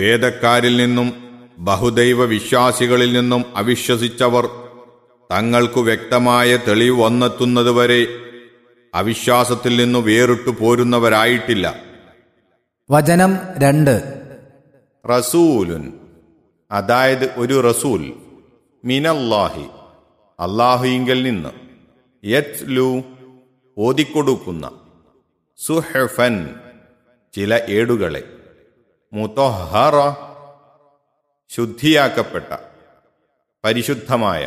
വേദക്കാരിൽ നിന്നും ബഹുദൈവ വിശ്വാസികളിൽ നിന്നും അവിശ്വസിച്ചവർ തങ്ങൾക്കു വ്യക്തമായ തെളിവ് വന്നെത്തുന്നതുവരെ അവിശ്വാസത്തിൽ നിന്നു വേറിട്ടു പോരുന്നവരായിട്ടില്ല വചനം രണ്ട് റസൂലുൻ അതായത് ഒരു റസൂൽ മിനല്ലാഹി അള്ളാഹുയിങ്കൽ നിന്ന് യത്ലു ഓതിക്കൊടുക്കുന്ന സുഹഫൻ ചില ഏടുകളെ മുതൊഹറ ശുദ്ധിയാക്കപ്പെട്ട പരിശുദ്ധമായ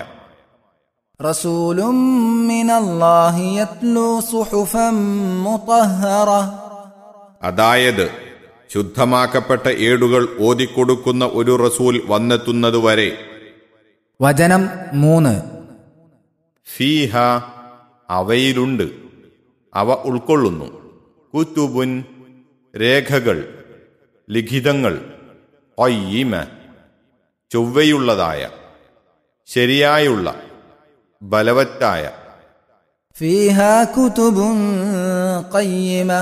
رسول من الله يتلو صحفا مطهرة അതായത് ശുദ്ധമാക്കപ്പെട്ട ഏടുകൾ ഓതിക്കൊടുക്കുന്ന ഒരു റസൂൽ വന്നെത്തുന്നതുവരെ വചനം മൂന്ന് ഫീഹ അവയിലുണ്ട് അവ ഉൾക്കൊള്ളുന്നു കുത്തുബുൻ രേഖകൾ ലിഖിതങ്ങൾ ഒയ്യമ ചൊവ്വയുള്ളതായ ശരിയായുള്ള ബലവത്തായ فيها كتب قيمة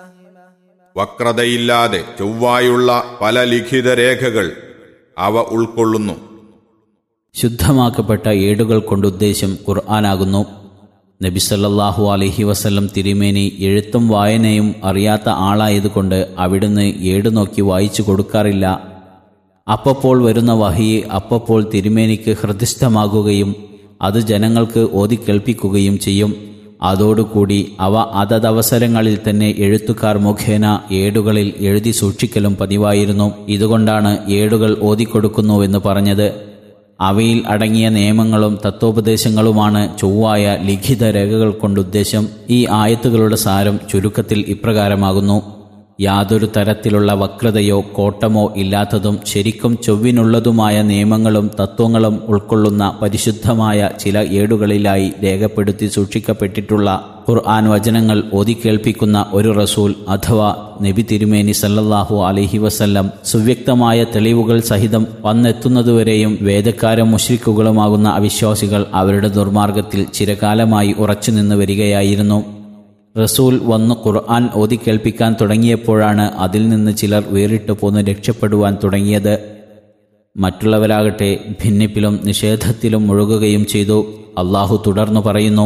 വക്രതയില്ലാതെ ചൊവ്വായുള്ള പല ലിഖിത രേഖകൾ അവ ഉൾക്കൊള്ളുന്നു ശുദ്ധമാക്കപ്പെട്ട ഏടുകൾ കൊണ്ടുദ്ദേശം ഖുർആനാകുന്നു നബി സല്ലല്ലാഹു അലൈഹി വസല്ലം തിരുമേനി എഴുത്തും വായനയും അറിയാത്ത ആളായതുകൊണ്ട് അവിടുന്ന് ഏട് നോക്കി വായിച്ചു കൊടുക്കാറില്ല അപ്പപ്പോൾ വരുന്ന വഹിയെ അപ്പപ്പോൾ തിരുമേനിക്ക് ഹൃദിസ്ഥമാകുകയും അത് ജനങ്ങൾക്ക് ഓതിക്കേൾപ്പിക്കുകയും ചെയ്യും അതോടുകൂടി അവ അതതവസരങ്ങളിൽ തന്നെ എഴുത്തുകാർ മുഖേന ഏടുകളിൽ എഴുതി സൂക്ഷിക്കലും പതിവായിരുന്നു ഇതുകൊണ്ടാണ് ഏടുകൾ ഓതിക്കൊടുക്കുന്നുവെന്ന് പറഞ്ഞത് അവയിൽ അടങ്ങിയ നിയമങ്ങളും തത്വോപദേശങ്ങളുമാണ് ചൊവ്വായ ലിഖിത രേഖകൾ കൊണ്ടുദ്ദേശം ഈ ആയത്തുകളുടെ സാരം ചുരുക്കത്തിൽ ഇപ്രകാരമാകുന്നു യാതൊരു തരത്തിലുള്ള വക്രതയോ കോട്ടമോ ഇല്ലാത്തതും ശരിക്കും ചൊവ്വിനുള്ളതുമായ നിയമങ്ങളും തത്വങ്ങളും ഉൾക്കൊള്ളുന്ന പരിശുദ്ധമായ ചില ഏടുകളിലായി രേഖപ്പെടുത്തി സൂക്ഷിക്കപ്പെട്ടിട്ടുള്ള ഖുർആൻ വചനങ്ങൾ ഓതിക്കേൾപ്പിക്കുന്ന ഒരു റസൂൽ അഥവാ നബി തിരുമേനി സല്ലല്ലാഹു അലൈഹി വസല്ലം സുവ്യക്തമായ തെളിവുകൾ സഹിതം വന്നെത്തുന്നതുവരെയും വേദക്കാരും മുഷ്രിക്കുകളുമാകുന്ന അവിശ്വാസികൾ അവരുടെ ദുർമാർഗത്തിൽ ചിരകാലമായി ഉറച്ചുനിന്ന് വരികയായിരുന്നു റസൂൽ വന്ന് ഖുർആൻ ഓതിക്കേൾപ്പിക്കാൻ തുടങ്ങിയപ്പോഴാണ് അതിൽ നിന്ന് ചിലർ വേറിട്ട് പോന്ന് രക്ഷപ്പെടുവാൻ തുടങ്ങിയത് മറ്റുള്ളവരാകട്ടെ ഭിന്നിപ്പിലും നിഷേധത്തിലും മുഴുകുകയും ചെയ്തു അള്ളാഹു തുടർന്നു പറയുന്നു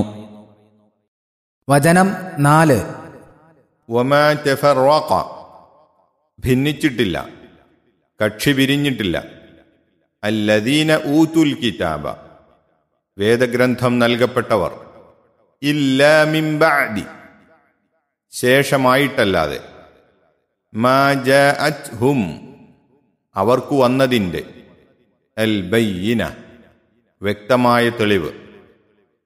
വചനം നാല് വമാ തെഫറോക്ക ഭിന്നിച്ചിട്ടില്ല കക്ഷി പിരിഞ്ഞിട്ടില്ല അല്ലദീന ഊത്തുൽ കിതാബ വേദഗ്രന്ഥം നൽകപ്പെട്ടവർ ഇല്ലാ മിൻ ബഅദി ശേഷമായിട്ടല്ലാതെ മാ ജഅത്ഹും അവർക്കു വന്നതിൻ്റെ അൽ ബയ്യിന വ്യക്തമായ തെളിവ്